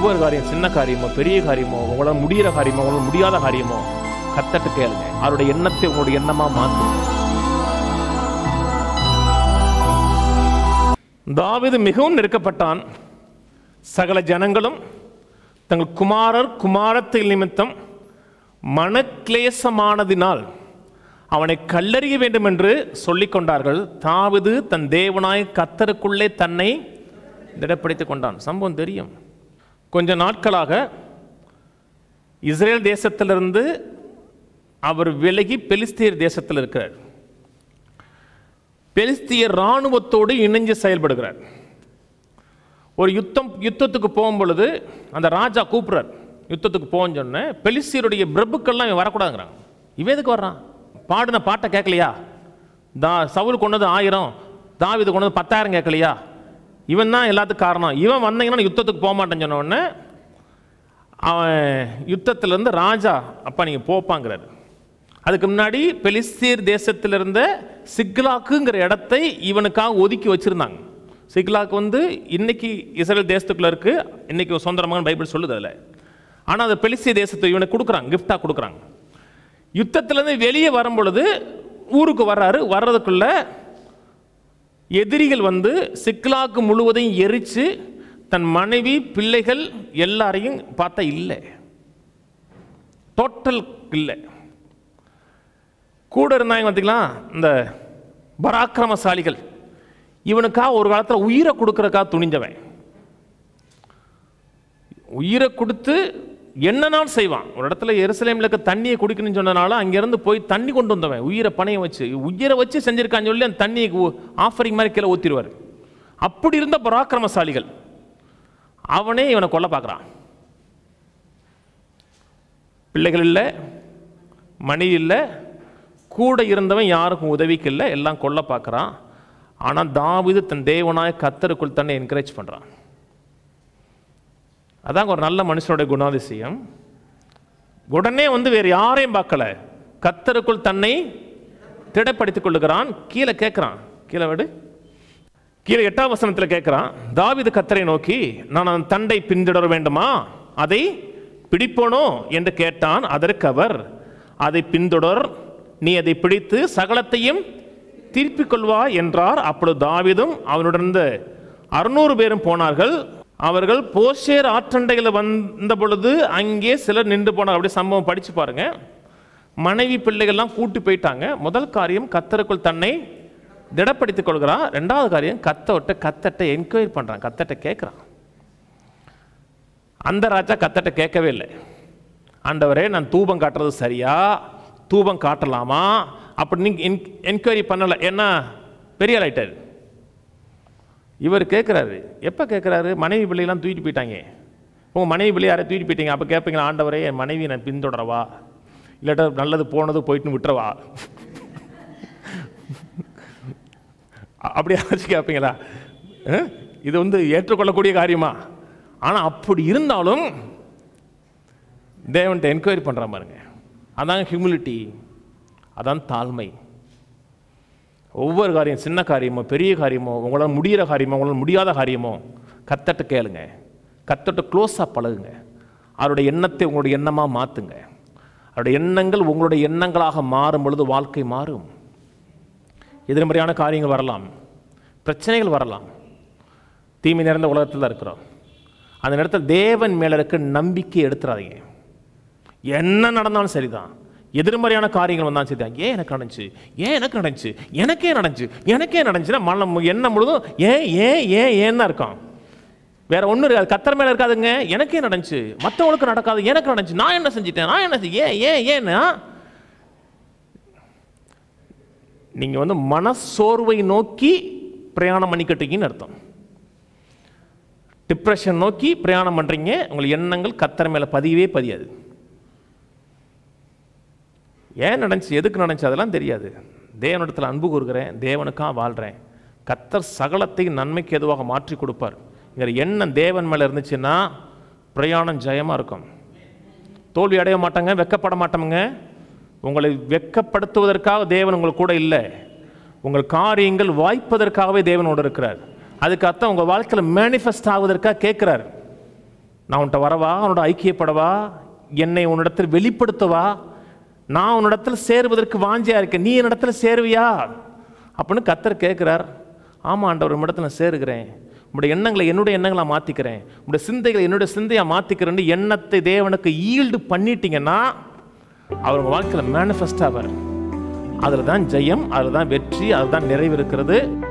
ஒவ்வொரு காரியம் சின்ன காரியமோ பெரிய காரியமோ உங்களால் முடியிற காரியமோ உங்களால் முடியாத காரியமோ கத்தட்டு கேளுங்க அவருடைய எண்ணத்தை உங்களுடைய எண்ணமா மாத்து தாவீது மிகவும் நெருக்கப்பட்டான் சகல ஜனங்களும் தங்கள் குமாரர் குமாரத்தை நிமித்தம் மனக்லேசமானதினால் அவனை கல்லறிய வேண்டும் என்று சொல்லிக் கொண்டார்கள் தாவிது தன் தேவனாய் கத்தருக்குள்ளே தன்னை திடப்படுத்திக் கொண்டான் சம்பவம் தெரியும் கொஞ்ச நாட்களாக இஸ்ரேல் தேசத்திலிருந்து அவர் விலகி பெலிஸ்தியர் தேசத்தில் இருக்கிறார் பெலிஸ்திய இராணுவத்தோடு இணைஞ்சு செயல்படுகிறார் ஒரு யுத்தம் யுத்தத்துக்கு போகும் பொழுது அந்த ராஜா கூப்பிட்றார் யுத்தத்துக்கு போன்னு சொன்ன பெலிஸ்தியருடைய பிரபுக்கள்லாம் இவன் வரக்கூடாதுங்கிறாங்க இவன் எதுக்கு வர்றான் பாடின பாட்டை கேட்கலையா தா சவுல் கொண்டது ஆயிரம் தாவிது கொண்டது பத்தாயிரம் கேட்கலையா இவன் தான் எல்லாத்துக்கும் காரணம் இவன் வந்தீங்கன்னா நான் யுத்தத்துக்கு போக மாட்டேன்னு சொன்ன உடனே அவன் யுத்தத்திலேருந்து ராஜா அப்பா நீங்கள் போப்பாங்கிறாரு அதுக்கு முன்னாடி பெலிஸ்தீர் தேசத்தில் இருந்த சிக்லாக்குங்கிற இடத்தை இவனுக்காக ஒதுக்கி வச்சிருந்தாங்க சிக்லாக் வந்து இன்னைக்கு இஸ்ரேல் தேசத்துக்குள்ள இருக்கு இன்னைக்கு சொந்தமாக பைபிள் சொல்லுது அதில் ஆனால் அது பெலிஸ்தீ தேசத்தை இவனுக்கு கொடுக்குறாங்க கிஃப்டாக கொடுக்குறாங்க யுத்தத்திலேருந்து வெளியே வரும் பொழுது ஊருக்கு வர்றாரு வர்றதுக்குள்ள எதிரிகள் வந்து சிக்லாக்கு முழுவதையும் எரித்து தன் மனைவி பிள்ளைகள் எல்லாரையும் பார்த்தா இல்லை டோட்டல் இல்லை கூட இருந்தாங்க பார்த்தீங்களா இந்த பராக்கிரமசாலிகள் இவனுக்காக ஒரு காலத்தில் உயிரை கொடுக்கறக்காக துணிஞ்சவன் உயிரை கொடுத்து என்னனாலும் செய்வான் ஒரு இடத்துல எருசலேமில் இருக்க தண்ணியை குடிக்கணும்னு சொன்னனால அங்கேருந்து போய் தண்ணி கொண்டு வந்தவன் உயிரை பணையம் வச்சு உயிரை வச்சு செஞ்சிருக்கான்னு சொல்லி அந்த தண்ணியை ஆஃபரிங் மாதிரி கீழே ஊற்றிடுவார் அப்படி இருந்த பராக்கிரமசாலிகள் அவனே இவனை கொல்ல பார்க்குறான் பிள்ளைகள் இல்லை மணி இல்லை கூட இருந்தவன் யாருக்கும் உதவிக்கு இல்லை எல்லாம் கொல்ல பார்க்குறான் ஆனால் தாவிது தன் தேவனாய கத்தருக்குள் தன்னை என்கரேஜ் பண்ணுறான் அதாங்க ஒரு நல்ல மனுஷனுடைய குணாதிசயம் உடனே வந்து வேறு யாரையும் பார்க்கல கத்தருக்குள் தன்னை திடப்படுத்திக் கொள்ளுகிறான் கீழே கேட்குறான் கீழே விடு கீழே எட்டாம் வசனத்தில் கேட்குறான் தாவிது கத்தரை நோக்கி நான் அவன் தண்டை பின்தொடர வேண்டுமா அதை பிடிப்போனோ என்று கேட்டான் அதற்கு அவர் அதை பின்தொடர் நீ அதை பிடித்து சகலத்தையும் திருப்பிக் கொள்வா என்றார் அப்பொழுது தாவிதும் அவனுடன் இருந்த அறுநூறு பேரும் போனார்கள் அவர்கள் போஷேர் ஆற்றண்டையில் வந்த பொழுது அங்கே சிலர் நின்று போனாங்க அப்படி சம்பவம் படிச்சு பாருங்க மனைவி பிள்ளைகள்லாம் கூட்டி போயிட்டாங்க முதல் காரியம் கத்தருக்குள் தன்னை திடப்படுத்திக் கொள்கிறான் ரெண்டாவது காரியம் கத்தவிட்ட கத்தட்ட என்கொயரி பண்ணுறான் கத்தட்ட கேட்குறான் அந்த ராஜா கத்தட்ட கேட்கவே இல்லை ஆண்டவரே நான் தூபம் காட்டுறது சரியா தூபம் காட்டலாமா அப்படி நீங்கள் என்கொயரி பண்ணலை ஏன்னா பெரிய ஆளாயிட்டார் இவர் கேட்குறாரு எப்போ கேட்குறாரு மனைவி பிள்ளைலாம் தூக்கிட்டு போயிட்டாங்க உங்கள் மனைவி பிள்ளை யாரை தூக்கிட்டு போயிட்டீங்க அப்போ கேட்பீங்களா ஆண்டவரே என் மனைவி நான் பின்தொடரவா இல்லாட்டா நல்லது போனது போயிட்டுன்னு விட்டுறவா அ- அப்படி யாராச்சும் கேட்பீங்களா அஹ்? இது வந்து ஏற்றுக்கொள்ளக்கூடிய காரியமா ஆனால் அப்படி இருந்தாலும் தேவன்ட்ட என்கொயரி பண்ணுற பாருங்க அதான் ஹியூமிலிட்டி அதான் தாழ்மை ஒவ்வொரு காரியம் சின்ன காரியமோ பெரிய காரியமோ உங்களால் முடியிற காரியமோ உங்களால் முடியாத காரியமோ கத்தட்ட கேளுங்க கத்தட்ட க்ளோஸாக பழகுங்க அவருடைய எண்ணத்தை உங்களுடைய எண்ணமாக மாற்றுங்க அவருடைய எண்ணங்கள் உங்களுடைய எண்ணங்களாக மாறும் பொழுது வாழ்க்கை மாறும் எதிர்மறையான காரியங்கள் வரலாம் பிரச்சனைகள் வரலாம் தீமை நிறைந்த உலகத்தில் தான் இருக்கிறோம் அந்த நேரத்தில் தேவன் மேலே இருக்க நம்பிக்கை எடுத்துறாதீங்க என்ன நடந்தாலும் சரிதான் எதிர்மறையான காரியங்கள் வந்தாலும் சரிதான் ஏன் எனக்கு நடந்துச்சு ஏன் எனக்கு நடந்துச்சு எனக்கே நடந்துச்சு எனக்கே நடந்துச்சுன்னா மனம் எண்ணம் முழுதும் ஏன் ஏன் ஏன் ஏன் தான் இருக்கும் வேற ஒன்றும் இருக்காது கத்தர் மேலே இருக்காதுங்க எனக்கே நடந்துச்சு மற்றவங்களுக்கு நடக்காது எனக்கு நடந்துச்சு நான் என்ன செஞ்சிட்டேன் நான் என்ன செஞ்சு ஏன் ஏன் ஏன்னா நீங்கள் வந்து மனசோர்வை நோக்கி பிரயாணம் பண்ணிக்கிட்டீங்கன்னு அர்த்தம் டிப்ரெஷன் நோக்கி பிரயாணம் பண்ணுறீங்க உங்கள் எண்ணங்கள் கத்தர் மேலே பதியவே பதியாது ஏன் நடந்துச்சு எதுக்கு நடந்துச்சு அதெல்லாம் தெரியாது தேவனிடத்தில் அன்பு கூறுகிறேன் தேவனுக்காக வாழ்கிறேன் கத்தர் சகலத்தையும் நன்மைக்கு எதுவாக மாற்றி கொடுப்பார் இங்கிற எண்ணம் தேவன் மேலே இருந்துச்சுன்னா பிரயாணம் ஜெயமாக இருக்கும் தோல்வி அடைய மாட்டாங்க வெக்கப்பட மாட்டோமுங்க உங்களை வெக்கப்படுத்துவதற்காக தேவன் உங்கள் கூட இல்லை உங்கள் காரியங்கள் வாய்ப்பதற்காகவே தேவனோடு இருக்கிறார் அதுக்கு அர்த்தம் உங்கள் வாழ்க்கையில் மேனிஃபெஸ்ட் ஆகுவதற்காக கேட்குறாரு நான் உன்கிட்ட வரவா உன்னோட ஐக்கியப்படவா என்னை உன்னிடத்தில் வெளிப்படுத்தவா நான் உன்னிடத்தில் சேருவதற்கு வாஞ்சியா இருக்கேன் நீ என்னிடத்துல சேருவியா அப்படின்னு கத்தர் கேட்குறார் ஆமாம் ஆண்டவர் உம்மிடத்தில் நான் சேருகிறேன் உங்களுடைய எண்ணங்களை என்னுடைய எண்ணங்களாக மாற்றிக்கிறேன் உங்களுடைய சிந்தைகளை என்னுடைய சிந்தையாக மாற்றிக்கிறேன்னு எண்ணத்தை தேவனுக்கு ஈல்டு பண்ணிட்டீங்கன்னா அவர் உங்கள் வாழ்க்கையில் மேனிஃபெஸ்ட் ஆவார் அதில் தான் ஜெயம் அதில் தான் வெற்றி அதில் தான் நிறைவு இருக்கிறது